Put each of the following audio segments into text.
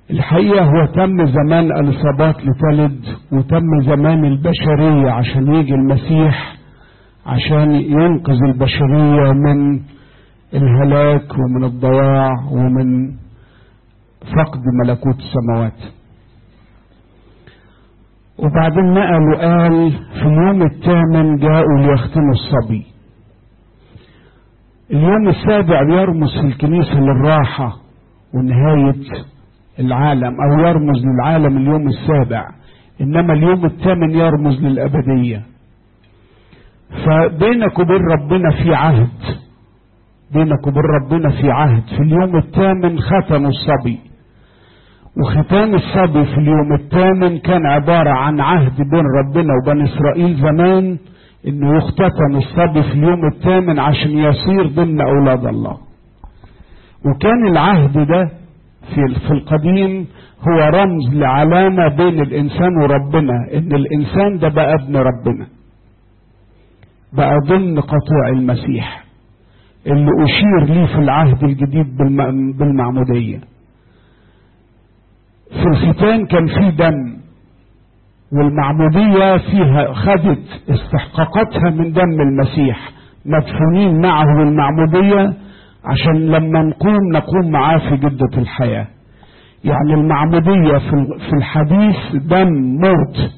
الحقيقة هو تم زمان الإصابات لتلد وتم زمان البشرية عشان يجي المسيح عشان ينقذ البشرية من الهلاك ومن الضياع ومن فقد ملكوت السماوات وبعدين نقل وقال في اليوم الثامن جاءوا ليختموا الصبي اليوم السابع بيرمز في الكنيسة للراحة ونهاية العالم أو يرمز للعالم اليوم السابع إنما اليوم الثامن يرمز للأبدية فبينك وبين ربنا في عهد بينك وبين ربنا في عهد في اليوم الثامن ختموا الصبي وختام الصبي في اليوم الثامن كان عبارة عن عهد بين ربنا وبين إسرائيل زمان إنه يختتم الصبي في اليوم الثامن عشان يصير ضمن أولاد الله وكان العهد ده في في القديم هو رمز لعلامة بين الإنسان وربنا إن الإنسان ده بقى ابن ربنا بقى ضمن قطوع المسيح اللي أشير ليه في العهد الجديد بالمعمودية في الختان كان في دم والمعمودية فيها خدت استحقاقاتها من دم المسيح مدفونين معه بالمعمودية عشان لما نقوم نقوم معاه في جدة الحياة يعني المعمودية في الحديث دم موت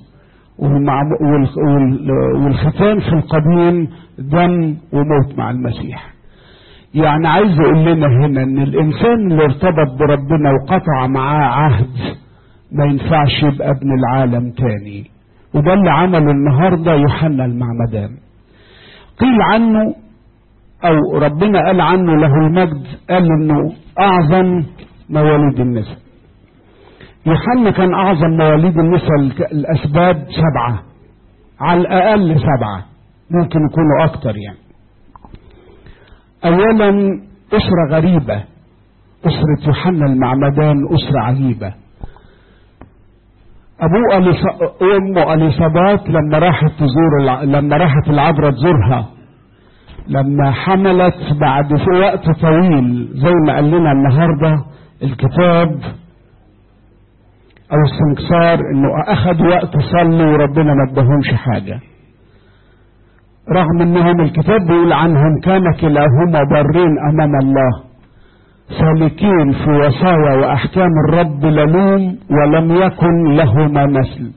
والختان في القديم دم وموت مع المسيح يعني عايز اقول لنا هنا ان الانسان اللي ارتبط بربنا وقطع معاه عهد ما ينفعش يبقى ابن العالم تاني وده اللي عمله النهارده يوحنا المعمدان قيل عنه او ربنا قال عنه له المجد قال انه اعظم مواليد النساء يوحنا كان اعظم مواليد النساء الاسباب سبعه على الاقل سبعه ممكن يكونوا اكتر يعني اولا اسره غريبه اسره يوحنا المعمدان اسره عجيبه ابوه أليس... امه اليصابات لما راحت تزور الع... لما راحت العذراء تزورها لما حملت بعد في وقت طويل زي ما قال لنا النهارده الكتاب او السنكسار انه اخذ وقت صلوا وربنا ما اداهمش حاجه رغم انهم الكتاب بيقول عنهم كان كلاهما بارين امام الله سالكين في وصايا واحكام الرب للوم ولم يكن لهما مثل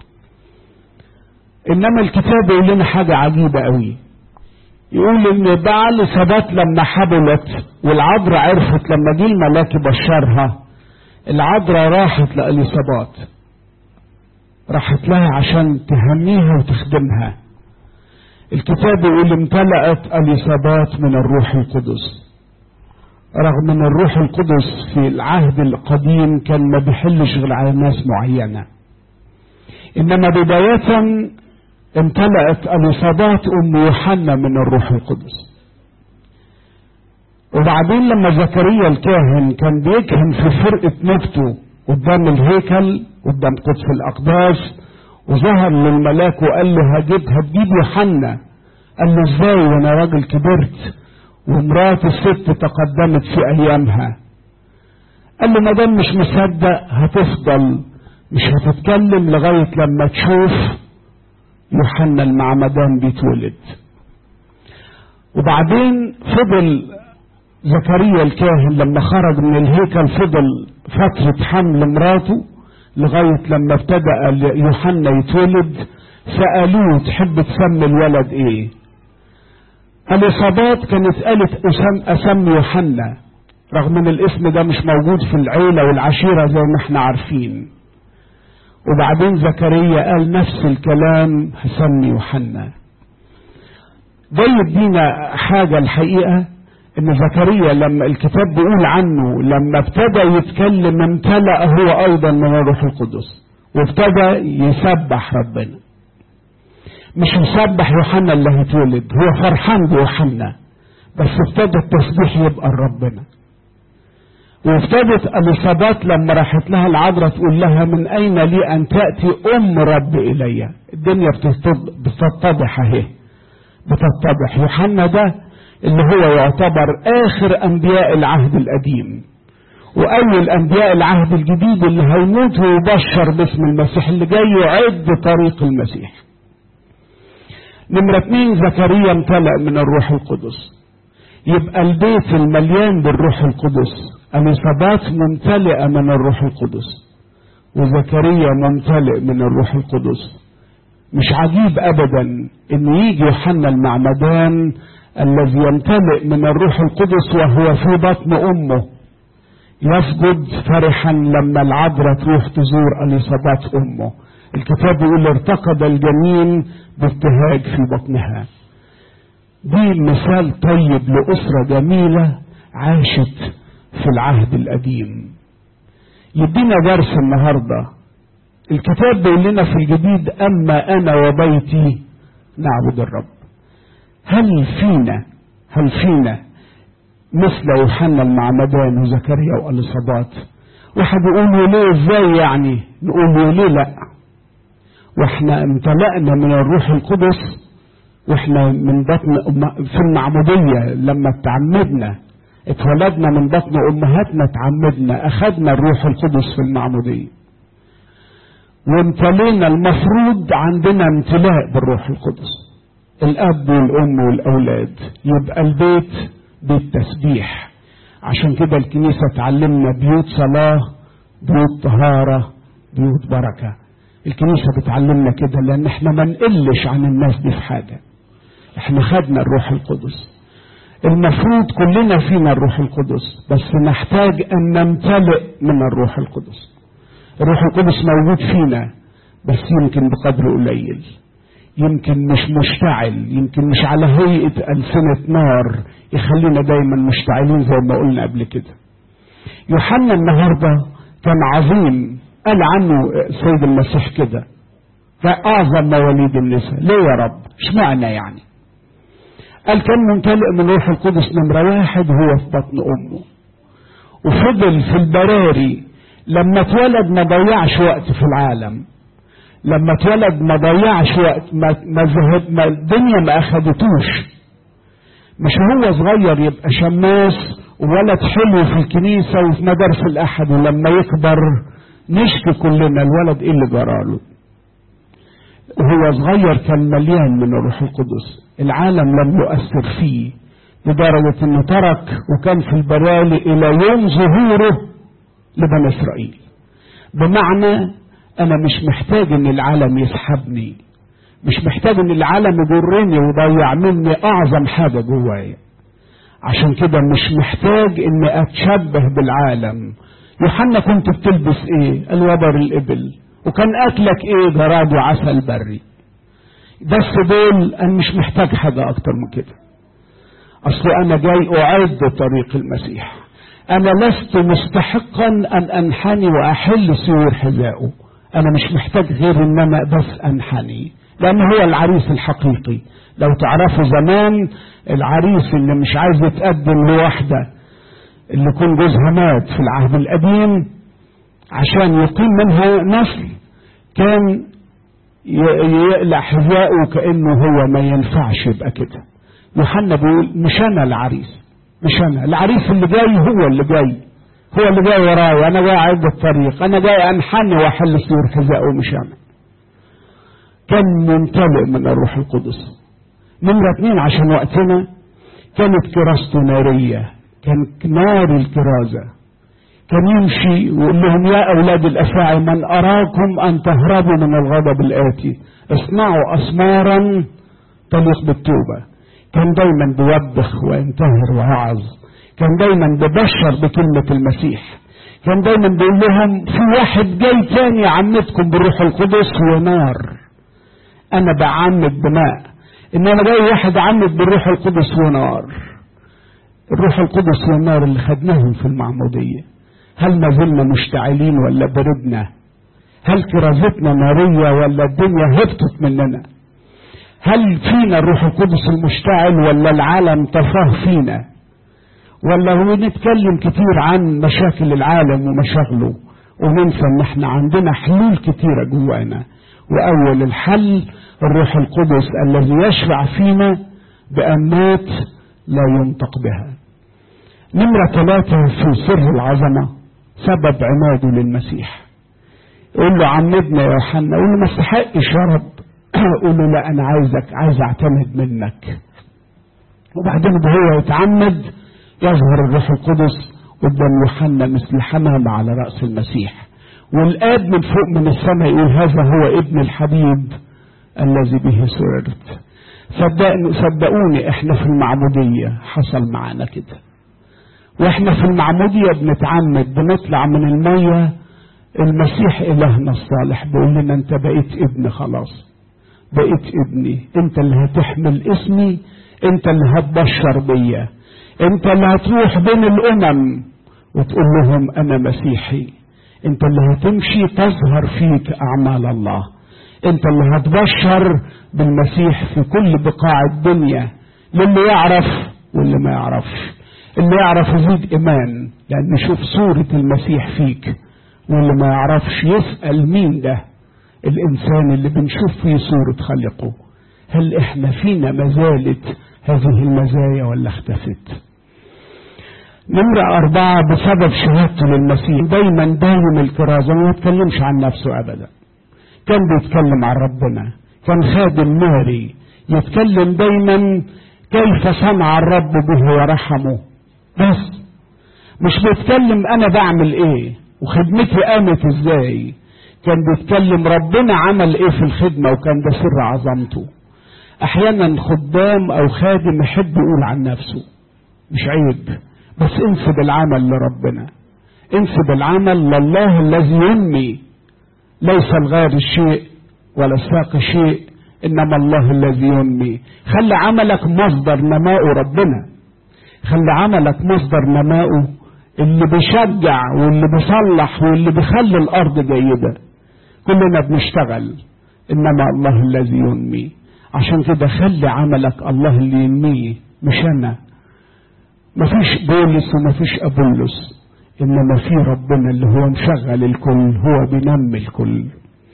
انما الكتاب يقول لنا حاجه عجيبه قوي يقول ان بعل ثبات لما حبلت والعذراء عرفت لما جه الملاك بشرها العذراء راحت لاليصابات راحت لها عشان تهنيها وتخدمها الكتاب يقول امتلأت اليصابات من الروح القدس رغم ان الروح القدس في العهد القديم كان ما بيحلش غير على ناس معينه انما بدايه امتلأت اليصابات ام يوحنا من الروح القدس وبعدين لما زكريا الكاهن كان بيكهن في فرقه نفته قدام الهيكل قدام قدس الاقداس وظهر للملاك وقال له هجيب هتجيب يوحنا قال له ازاي وانا راجل كبرت ومرات الست تقدمت في ايامها قال له ما دام مش مصدق هتفضل مش هتتكلم لغايه لما تشوف يوحنا المعمدان بيتولد وبعدين فضل زكريا الكاهن لما خرج من الهيكل فضل فترة حمل مراته لغاية لما ابتدأ يوحنا يتولد سألوه تحب تسمي الولد ايه الإصابات كانت قالت أسم, أسمي يوحنا رغم ان الاسم ده مش موجود في العيلة والعشيرة زي ما احنا عارفين وبعدين زكريا قال نفس الكلام هسمي يوحنا ده يدينا حاجة الحقيقة ان زكريا لما الكتاب بيقول عنه لما ابتدى يتكلم امتلأ هو ايضا من الروح القدس وابتدى يسبح ربنا مش يسبح يوحنا اللي هيتولد هو فرحان بيوحنا بس ابتدى التسبيح يبقى لربنا وابتدت اليصابات لما راحت لها العذراء تقول لها من اين لي ان تاتي ام رب الي الدنيا بتتضح اهي بتتضح يوحنا ده اللي هو يعتبر اخر انبياء العهد القديم وأول أنبياء العهد الجديد اللي هيموت ويبشر باسم المسيح اللي جاي يعد طريق المسيح نمرة اتنين زكريا امتلأ من الروح القدس يبقى البيت المليان بالروح القدس اليصابات ممتلئة من الروح القدس وزكريا ممتلئ من الروح القدس مش عجيب ابدا ان يجي يوحنا المعمدان الذي يمتلئ من الروح القدس وهو في بطن امه يسجد فرحا لما العذراء تروح تزور اليصابات امه الكتاب يقول ارتقد الجنين بابتهاج في بطنها دي مثال طيب لأسرة جميلة عاشت في العهد القديم يدينا درس النهاردة الكتاب بيقول لنا في الجديد أما أنا وبيتي نعبد الرب هل فينا هل فينا مثل يوحنا المعمدان وزكريا واليصابات واحد يقول ليه ازاي يعني نقول ليه لا واحنا امتلأنا من الروح القدس واحنا من بطن في المعمودية لما تعمدنا اتولدنا من بطن امهاتنا تعمدنا اخذنا الروح القدس في المعمودية وامتلينا المفروض عندنا امتلاء بالروح القدس الاب والام والاولاد يبقى البيت بيت تسبيح عشان كده الكنيسة تعلمنا بيوت صلاة بيوت طهارة بيوت بركة الكنيسة بتعلمنا كده لان احنا ما نقلش عن الناس دي في حاجة احنا خدنا الروح القدس المفروض كلنا فينا الروح القدس بس نحتاج ان نمتلئ من الروح القدس الروح القدس موجود فينا بس يمكن بقدر قليل يمكن مش مشتعل يمكن مش على هيئة ألسنة نار يخلينا دايما مشتعلين زي ما قلنا قبل كده يوحنا النهاردة كان عظيم قال عنه سيد المسيح كده فأعظم مواليد النساء ليه يا رب اشمعنى يعني قال كان ممتلئ من روح القدس نمرة واحد هو في بطن أمه وفضل في البراري لما اتولد ما ضيعش وقت في العالم لما اتولد ما ضيعش وقت ما, ما ذهب ما الدنيا ما اخدتوش مش هو صغير يبقى شماس وولد حلو في الكنيسة وفي مدارس الأحد ولما يكبر نشكي كلنا الولد ايه اللي جراله وهو صغير كان مليان من الروح القدس العالم لم يؤثر فيه لدرجة انه ترك وكان في البرالي الى يوم ظهوره لبني اسرائيل بمعنى انا مش محتاج ان العالم يسحبني مش محتاج ان العالم يجرني ويضيع مني اعظم حاجة جوايا عشان كده مش محتاج اني اتشبه بالعالم يوحنا كنت بتلبس ايه الوبر الابل وكان اكلك ايه جراد وعسل بري بس دول انا مش محتاج حاجة اكتر من كده اصل انا جاي اعد طريق المسيح انا لست مستحقا ان انحني واحل سيور حذائه انا مش محتاج غير ان انا بس انحني لان هو العريس الحقيقي لو تعرفوا زمان العريس اللي مش عايز يتقدم لوحده اللي يكون جوزها مات في العهد القديم عشان يقيم منها نسل كان يقلع حذائه كانه هو ما ينفعش يبقى كده يوحنا بيقول مش انا العريس مش انا العريس اللي جاي هو اللي جاي هو اللي جاي ورايا انا جاي اعد الطريق انا جاي انحني واحل سور حذائه مش انا كان ممتلئ من الروح القدس نمرة اتنين عشان وقتنا كانت كراسته نارية كان نار الكرازة كان يمشي ويقول لهم يا أولاد الأفاعي من أراكم أن تهربوا من الغضب الآتي اصنعوا أسمارا تليق بالتوبة كان دايما بيوبخ وينتهر ويعظ كان دايما ببشر بكلمة المسيح كان دايما بيقول لهم في واحد جاي تاني يعمدكم بالروح القدس ونار انا بعمد بماء انما جاي واحد عمد بالروح القدس ونار الروح القدس والنار اللي خدناهم في المعمودية هل ما زلنا مشتعلين ولا بردنا هل كرازتنا نارية ولا الدنيا هبطت مننا هل فينا الروح القدس المشتعل ولا العالم طفاه فينا ولا هو نتكلم كتير عن مشاكل العالم ومشاغله وننسى ان احنا عندنا حلول كتيرة جوانا واول الحل الروح القدس الذي يشفع فينا بأمات لا ينطق بها نمرة ثلاثة في سر العظمة سبب عناده للمسيح يقول له عمدنا يا يوحنا يقول له ما استحقش يا رب يقول له لا انا عايزك عايز اعتمد منك وبعدين وهو يتعمد يظهر الروح القدس قدام يوحنا مثل حمامة على رأس المسيح والآب من فوق من السماء يقول هذا هو ابن الحبيب الذي به سررت صدقني صدقوني احنا في المعمودية حصل معانا كده واحنا في المعمودية بنتعمد بنطلع من المية المسيح إلهنا الصالح بيقول لنا أنت بقيت ابن خلاص بقيت ابني أنت اللي هتحمل اسمي أنت اللي هتبشر بيا أنت اللي هتروح بين الأمم وتقول لهم أنا مسيحي أنت اللي هتمشي تظهر فيك أعمال الله أنت اللي هتبشر بالمسيح في كل بقاع الدنيا للي يعرف واللي ما يعرفش اللي يعرف يزيد إيمان لأن يشوف صورة المسيح فيك واللي ما يعرفش يسأل مين ده الإنسان اللي بنشوف فيه صورة خلقه هل إحنا فينا ما زالت هذه المزايا ولا اختفت نمرة أربعة بسبب شهادته للمسيح دايما دايم الكرازة ما يتكلمش عن نفسه أبدا كان بيتكلم عن ربنا كان خادم ناري يتكلم دايما كيف صنع الرب به ورحمه بس مش بيتكلم أنا بعمل إيه وخدمتي قامت ازاي كان بيتكلم ربنا عمل ايه في الخدمة وكان ده سر عظمته احيانا خدام او خادم يحب يقول عن نفسه مش عيب بس انسب العمل لربنا انسب العمل لله الذي ينمي ليس الغار الشيء ولا الساق شيء انما الله الذي ينمي خلي عملك مصدر نماء ربنا خلي عملك مصدر نماؤه اللي بيشجع واللي بيصلح واللي بيخلي الارض جيده كلنا بنشتغل انما الله الذي ينمي عشان كده خلي عملك الله اللي ينميه مش انا مفيش بولس ومفيش ابولس انما في ربنا اللي هو مشغل الكل هو بينمي الكل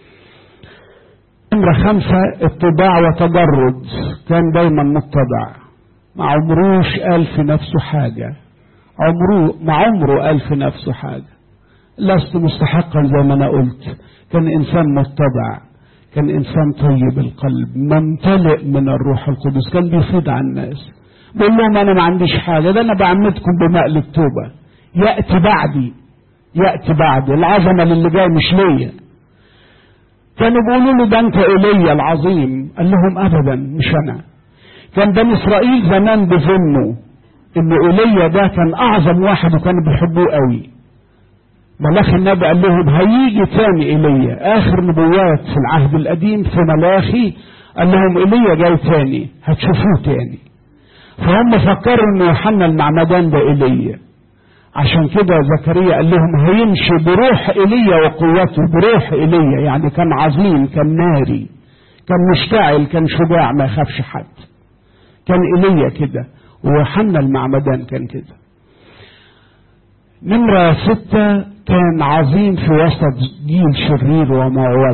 نمرة خمسة اتباع وتجرد كان دايما متبع ما عمروش قال في نفسه حاجة عمره ما عمره قال في نفسه حاجة لست مستحقا زي ما أنا قلت كان إنسان متبع كان إنسان طيب القلب ممتلئ من الروح القدس كان بيفيد على الناس بيقول لهم أنا ما عنديش حاجة ده أنا بعمدكم بماء التوبة يأتي بعدي يأتي بعدي العظمة اللي جاي مش ليا كانوا بيقولوا له ده أنت إيليا العظيم قال لهم أبدا مش أنا كان بني إسرائيل زمان بيظنوا ان ايليا ده كان اعظم واحد وكانوا بيحبوه قوي ملاخ النبي قال لهم هيجي تاني ايليا اخر نبوات في العهد القديم في ملاخي قال لهم ايليا جاي تاني هتشوفوه تاني فهم فكروا ان يوحنا المعمدان ده ايليا عشان كده زكريا قال لهم هيمشي بروح ايليا وقوته بروح ايليا يعني كان عظيم كان ناري كان مشتعل كان شجاع ما يخافش حد كان ايليا كده ويوحنا المعمدان كان كده نمرة ستة كان عظيم في وسط جيل شرير ومعوج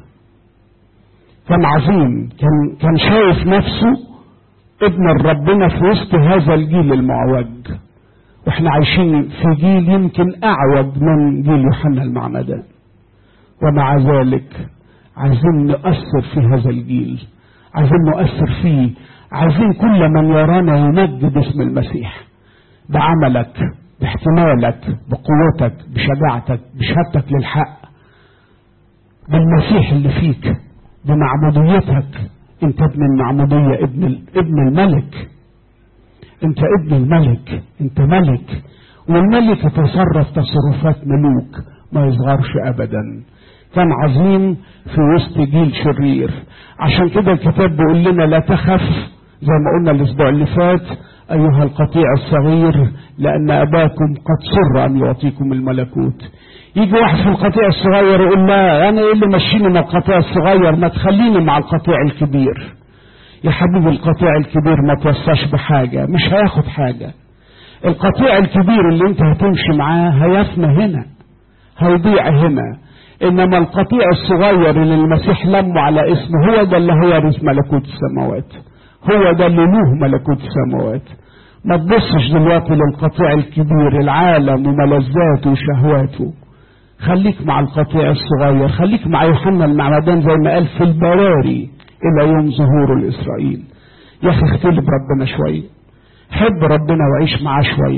كان عظيم كان كان شايف نفسه ابن ربنا في وسط هذا الجيل المعوج واحنا عايشين في جيل يمكن اعوج من جيل يوحنا المعمدان ومع ذلك عايزين نؤثر في هذا الجيل عايزين نؤثر فيه عايزين كل من يرانا يمجد اسم المسيح بعملك باحتمالك بقوتك بشجاعتك بشهادتك للحق بالمسيح اللي فيك بمعموديتك انت ابن المعمودية ابن ابن الملك انت ابن الملك انت ملك والملك يتصرف تصرفات ملوك ما يصغرش ابدا كان عظيم في وسط جيل شرير عشان كده الكتاب بيقول لنا لا تخف زي ما قلنا الاسبوع اللي فات ايها القطيع الصغير لان اباكم قد سر ان يعطيكم الملكوت يجي واحد في القطيع الصغير يقول لا انا ايه اللي مشيني مع القطيع الصغير ما تخليني مع القطيع الكبير يا حبيبي القطيع الكبير ما توصاش بحاجة مش هياخد حاجة القطيع الكبير اللي انت هتمشي معاه هيفنى هنا هيضيع هنا انما القطيع الصغير اللي المسيح لمه على اسمه هو ده اللي هيرث ملكوت السماوات هو ده اللي له ملكوت السماوات ما تبصش دلوقتي للقطيع الكبير العالم وملذاته وشهواته خليك مع القطيع الصغير خليك مع يوحنا المعمدان زي ما قال في البراري الى يوم ظهوره لاسرائيل يا اخي اختلي بربنا شويه حب ربنا وعيش معاه شويه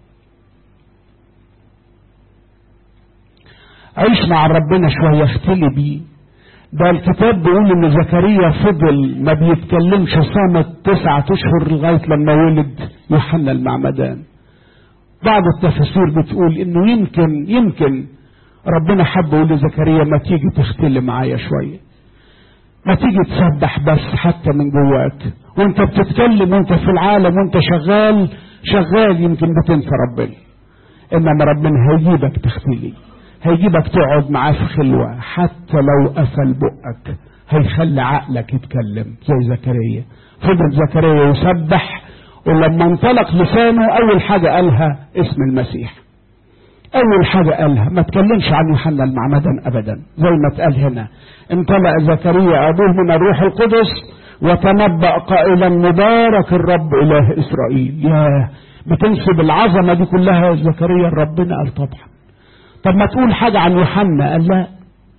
عيش مع ربنا شويه اختلي بيه ده الكتاب بيقول ان زكريا فضل ما بيتكلمش صامت تسعة اشهر لغاية لما ولد يوحنا المعمدان بعض التفاسير بتقول انه يمكن يمكن ربنا حب يقول لزكريا ما تيجي تختلي معايا شوية ما تيجي تسبح بس حتى من جواك وانت بتتكلم وانت في العالم وانت شغال شغال يمكن بتنسى ربنا انما ربنا هيجيبك تختلي هيجيبك تقعد معاه في خلوة حتى لو قفل بقك هيخلي عقلك يتكلم زي زكريا فضل زكريا يسبح ولما انطلق لسانه اول حاجة قالها اسم المسيح اول حاجة قالها ما تكلمش عن يوحنا المعمدان ابدا زي ما اتقال هنا انطلق زكريا ابوه من الروح القدس وتنبأ قائلا مبارك الرب اله اسرائيل يا بتنسب العظمة دي كلها يا زكريا ربنا قال طبعا طب ما تقول حاجة عن يوحنا قال لا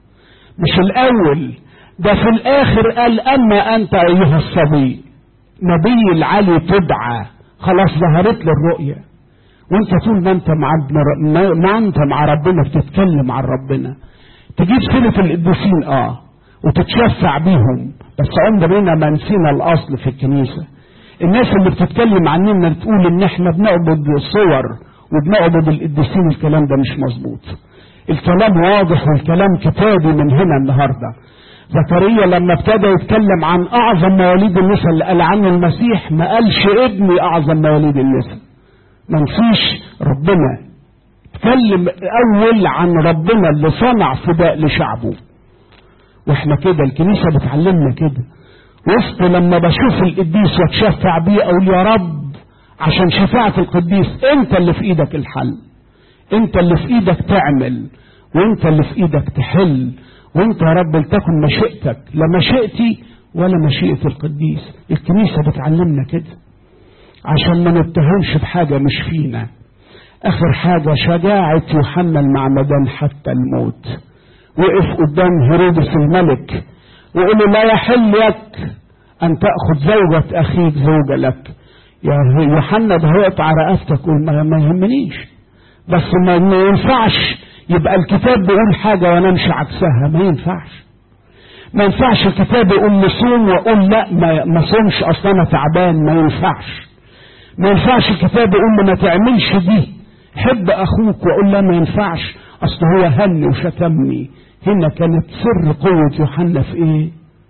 مش الأول ده في الآخر قال أما أنت أيها الصبي نبي العلي تدعى خلاص ظهرت له الرؤية وانت طول ما انت مع ما انت مع ربنا بتتكلم عن ربنا تجيب سيرة القديسين اه وتتشفع بيهم بس عمرنا ما نسينا الاصل في الكنيسة الناس اللي بتتكلم عننا بتقول ان احنا بنعبد صور وبنعبد القديسين الكلام ده مش مظبوط الكلام واضح والكلام كتابي من هنا النهارده زكريا لما ابتدى يتكلم عن اعظم مواليد النساء اللي قال عنه المسيح ما قالش ابني اعظم مواليد النساء ما نسيش ربنا اتكلم اول عن ربنا اللي صنع فداء لشعبه واحنا كده الكنيسه بتعلمنا كده وسط لما بشوف القديس واتشفع بيه اقول يا رب عشان شفاعة القديس انت اللي في ايدك الحل انت اللي في ايدك تعمل وانت اللي في ايدك تحل وانت يا رب لتكن مشيئتك لا مشيئتي ولا مشيئة القديس الكنيسة بتعلمنا كده عشان ما نتهمش بحاجة مش فينا اخر حاجة شجاعة يوحنا المعمدان حتى الموت وقف قدام هيرودس الملك وقال له لا يحل لك ان تأخذ زوجة اخيك زوجة لك يا يوحنا ده هيقطع رقبتك ما, ما يهمنيش بس ما, ما ينفعش يبقى الكتاب بيقول حاجه وانا امشي عكسها ما ينفعش ما ينفعش الكتاب يقول لي صوم واقول لا ما, ما صومش اصل انا تعبان ما ينفعش ما ينفعش الكتاب يقول لي ما تعملش دي حب اخوك واقول لا ما ينفعش اصل هو هني وشتمني هنا كانت سر قوه يوحنا في ايه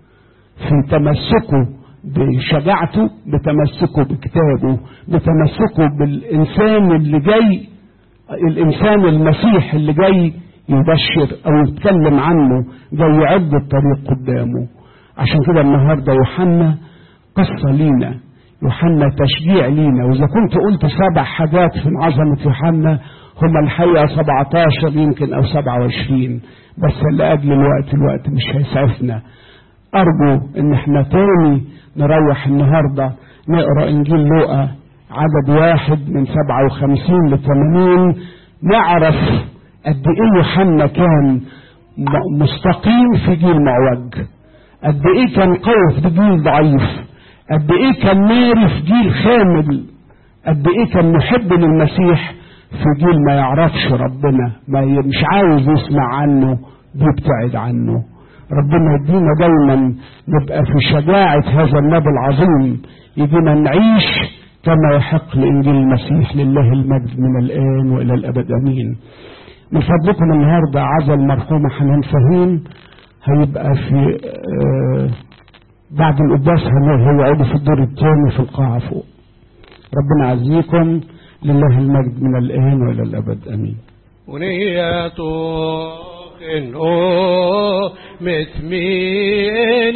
في تمسكه بشجاعته بتمسكه بكتابه بتمسكه بالإنسان اللي جاي الإنسان المسيح اللي جاي يبشر أو يتكلم عنه جاي يعد الطريق قدامه عشان كده النهاردة يوحنا قصة لينا يوحنا تشجيع لينا وإذا كنت قلت سبع حاجات في عظمة يوحنا هم الحقيقة 17 يمكن أو 27 بس لأجل الوقت الوقت مش هيسعفنا أرجو إن احنا تاني نروح النهاردة نقرأ إنجيل لوقا عدد واحد من سبعة وخمسين لثمانين نعرف قد إيه يوحنا كان مستقيم في جيل معوج قد إيه كان قوي في جيل ضعيف قد إيه كان ناري في جيل خامل قد إيه كان محب للمسيح في جيل ما يعرفش ربنا ما مش عاوز يسمع عنه بيبتعد عنه ربنا يدينا دايما نبقى في شجاعة هذا النبي العظيم يدينا نعيش كما يحق لإنجيل المسيح لله المجد من الآن وإلى الأبد أمين من فضلكم النهاردة عزا المرحومة حنان فهيم هيبقى في آه بعد القداس هيقعدوا في الدور الثاني في القاعة فوق ربنا يعزيكم لله المجد من الآن وإلى الأبد أمين ونيته إنه مثمين